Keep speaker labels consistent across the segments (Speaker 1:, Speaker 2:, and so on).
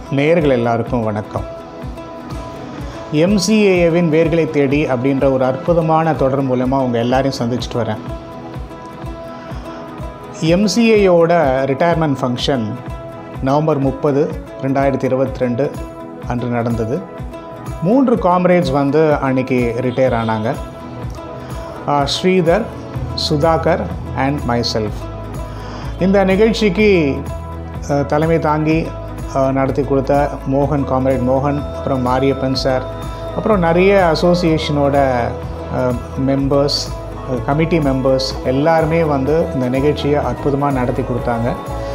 Speaker 1: நேயர்கள் எல்லாருக்கும் வணக்கம் எம்சிஏஏவின் வேர்களை தேடி அப்படின்ற ஒரு அற்புதமான தொடர் மூலமாக உங்கள் எல்லாரையும் சந்திச்சுட்டு வரேன் எம்சிஏயோட ரிட்டையர்மெண்ட் ஃபங்க்ஷன் நவம்பர் முப்பது ரெண்டாயிரத்தி இருபத்தி ரெண்டு அன்று நடந்தது மூன்று காம்ரேட்ஸ் வந்து அன்னைக்கு ரிட்டையர் ஆனாங்க ஆஹ் Sridhar Sudhakar and myself இந்த நிகழ்ச்சிக்கு அஹ், தலைமை தாங்கி அஹ், நடத்தி கொடுத்த மோகன் காம்ரேட் மோகன் அப்புறம் மாரியப்பன் சார் அப்புறம் நிறைய அசோசியேஷனோட மெம்பர்ஸ் கமிட்டி மெம்பர்ஸ் எல்லாருமே வந்து இந்த நிகழ்ச்சியை அற்புதமாக நடத்தி கொடுத்தாங்க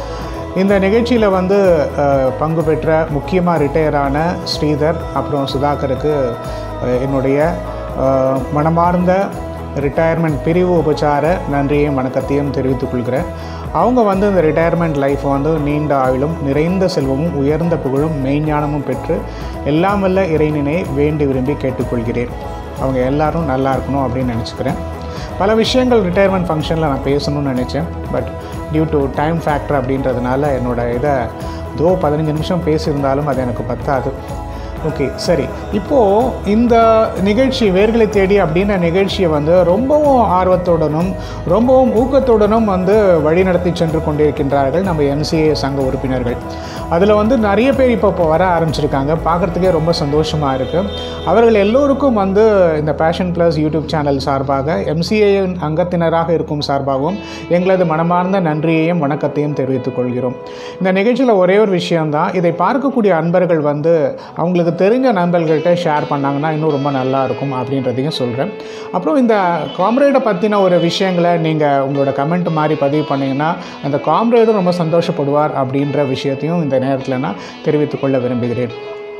Speaker 1: இந்த நிகழ்ச்சியில் வந்து அஹ், பங்கு பெற்ற முக்கியமாக ரிட்டையரான ஸ்ரீதர் அப்புறம் சுதாகருக்கு அஹ், என்னுடைய அஹ், மனமார்ந்த ரிட்டையர்மெண்ட் பிரிவு உபச்சார நன்றியையும் வணக்கத்தையும் தெரிவித்துக் கொள்கிறேன் அவங்க வந்து இந்த ரிட்டையர்மெண்ட் லைஃப் வந்து நீண்ட ஆயுளும் நிறைந்த செல்வமும் உயர்ந்த புகழும் மெய்ஞானமும் பெற்று எல்லாம் வல்ல இறைநினை வேண்டி விரும்பி கேட்டுக்கொள்கிறேன் அவங்க எல்லாரும் நல்லா இருக்கணும் அப்படின்னு நினச்சிக்கிறேன் பல விஷயங்கள் ரிட்டையர்மெண்ட் ஃபங்க்ஷனில் நான் பேசணும்னு நினச்சேன் but due to time factor அப்படின்றதுனால என்னோட இதை தோ பதினஞ்சு நிமிஷம் பேசியிருந்தாலும் அது எனக்கு பத்தாது ஓகே சரி இப்போது இந்த நிகழ்ச்சி வேர்களை தேடி அப்படின்ற நிகழ்ச்சியை வந்து ரொம்பவும் ஆர்வத்துடனும் ரொம்பவும் ஊக்கத்துடனும் வந்து வழிநடத்தி சென்று கொண்டிருக்கின்றார்கள் நம்ம எம்சிஏ சங்க உறுப்பினர்கள் அதில் வந்து நிறைய பேர் இப்போ இப்போ வர ஆரம்பிச்சிருக்காங்க பார்க்குறதுக்கே ரொம்ப சந்தோஷமாக இருக்குது அவர்கள் எல்லோருக்கும் வந்து இந்த பேஷன் ப்ளஸ் யூடியூப் சேனல் சார்பாக எம்சிஏ அங்கத்தினராக இருக்கும் சார்பாகவும் எங்களது மனமார்ந்த நன்றியையும் வணக்கத்தையும் தெரிவித்துக் கொள்கிறோம் இந்த நிகழ்ச்சியில் ஒரே ஒரு விஷயம்தான் இதை பார்க்கக்கூடிய அன்பர்கள் வந்து அவங்களுக்கு தெரிஞ்ச நண்பர்கள்ட்ட ஷேர் பண்ணாங்கன்னா இன்னும் ரொம்ப நல்லா இருக்கும் அப்படின்றதையும் சொல்கிறேன் அப்புறம் இந்த காம்ரேடை பற்றின ஒரு விஷயங்களை நீங்கள் உங்களோட கமெண்ட் மாதிரி பதிவு பண்ணிங்கன்னா அந்த காம்ரேடும் ரொம்ப சந்தோஷப்படுவார் அப்படின்ற விஷயத்தையும் இந்த நேரத்தில் நான் தெரிவித்துக் கொள்ள விரும்புகிறேன்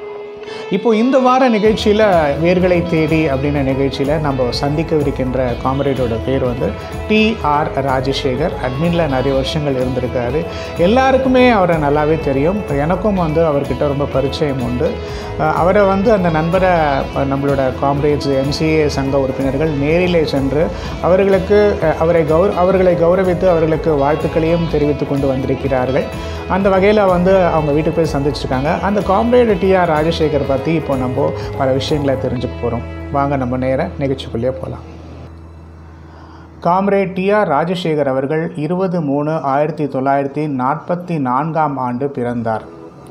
Speaker 1: இப்போ இந்த வார நிகழ்ச்சியில் வேர்களை தேடி அப்படின்ற நிகழ்ச்சியில் நம்ம சந்திக்கவிருக்கின்ற காம்ரேடோட பேர் வந்து டி ஆர் ராஜசேகர் அட்மினில் நிறைய வருஷங்கள் இருந்திருக்காரு எல்லாருக்குமே அவரை நல்லாவே தெரியும் எனக்கும் வந்து அவர்கிட்ட ரொம்ப பரிச்சயம் உண்டு அஹ் அவரை வந்து அந்த நண்பரை அஹ் நம்மளோட காம்ரேட்ஸ் எம்சிஏ சங்க உறுப்பினர்கள் நேரிலே சென்று அவர்களுக்கு அஹ் அவரை கௌர அவர்களை கௌரவித்து அவர்களுக்கு வாழ்த்துக்களையும் தெரிவித்து கொண்டு வந்திருக்கிறார்கள் அந்த வகையில் வந்து அவங்க வீட்டுக்கு போய் சந்திச்சிருக்காங்க அந்த காம்ரேட் டி ஆர் ராஜசேகர் பற்றி இப்போ நம்ம பல விஷயங்களை தெரிஞ்சுக்க போகிறோம் வாங்க நம்ம நேர நிகழ்ச்சிக்குள்ளேயே போகலாம் காம்ரேட் டி ஆர் ராஜசேகர் அவர்கள் இருபது மூணு ஆயிரத்தி தொள்ளாயிரத்தி நாற்பத்தி நான்காம் ஆண்டு பிறந்தார்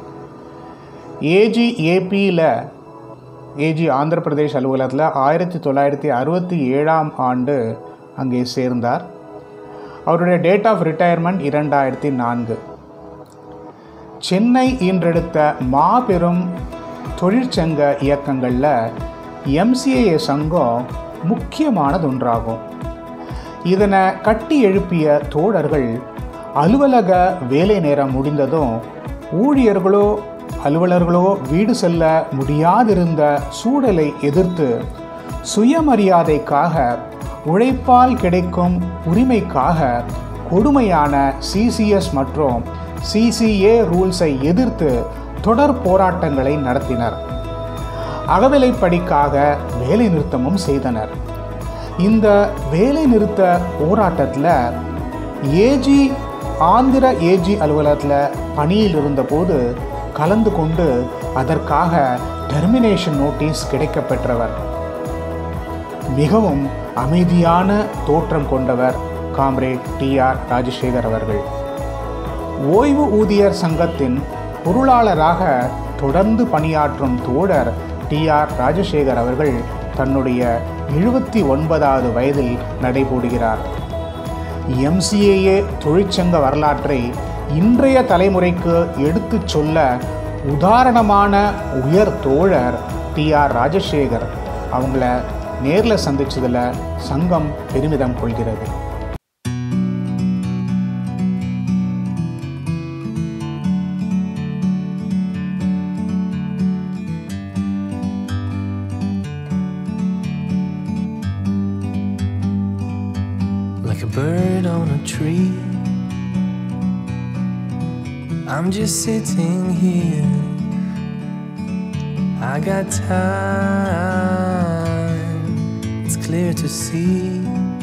Speaker 1: ஏஜி ஏபியில் ஏஜி ஆந்திர பிரதேஷ் அலுவலகத்தில் ஆயிரத்தி தொள்ளாயிரத்தி அறுபத்தி ஏழாம் ஆண்டு அங்கே சேர்ந்தார் அவருடைய டேட் ஆஃப் ரிட்டையர்மெண்ட் இரண்டாயிரத்தி நான்கு சென்னை ஈன்றெடுத்த மாபெரும் தொழிற்சங்க இயக்கங்களில் எம்சிஏ சங்கம் முக்கியமானது ஒன்றாகும் இதனை கட்டி எழுப்பிய தோழர்கள் அலுவலக வேலை நேரம் முடிந்ததும் ஊழியர்களோ அலுவலர்களோ வீடு செல்ல முடியாதிருந்த சூழலை எதிர்த்து சுயமரியாதைக்காக உழைப்பால் கிடைக்கும் உரிமைக்காக கொடுமையான சிசிஎஸ் மற்றும் சிசிஏ ரூல்ஸை எதிர்த்து தொடர் போராட்டங்களை நடத்தினர் அகவிலைப்படிக்காக வேலை நிறுத்தமும் செய்தனர் இந்த வேலை நிறுத்த போராட்டத்தில் ஏஜி ஆந்திர ஏஜி அலுவலகத்தில் பணியில் இருந்தபோது கலந்து கொண்டு அதற்காக டெர்மினேஷன் நோட்டீஸ் கிடைக்கப்பெற்றவர் மிகவும் அமைதியான தோற்றம் கொண்டவர் காம்ரேட் டி ஆர் ராஜசேகர் அவர்கள் ஓய்வு ஊதியர் சங்கத்தின் பொருளாளராக தொடர்ந்து பணியாற்றும் தோழர் டி ஆர் ராஜசேகர் அவர்கள் தன்னுடைய எழுபத்தி ஒன்பதாவது வயதில் நடைபோடுகிறார் எம்சிஏஏ தொழிற்சங்க வரலாற்றை இன்றைய தலைமுறைக்கு எடுத்துச் சொல்ல உதாரணமான உயர் தோழர் டி ஆர் ராஜசேகர் அவங்கள நேரில் சந்திச்சதில் சங்கம் பெருமிதம் கொள்கிறது
Speaker 2: like a bird on a tree. I'm just sitting here. I got time, it's clear to see.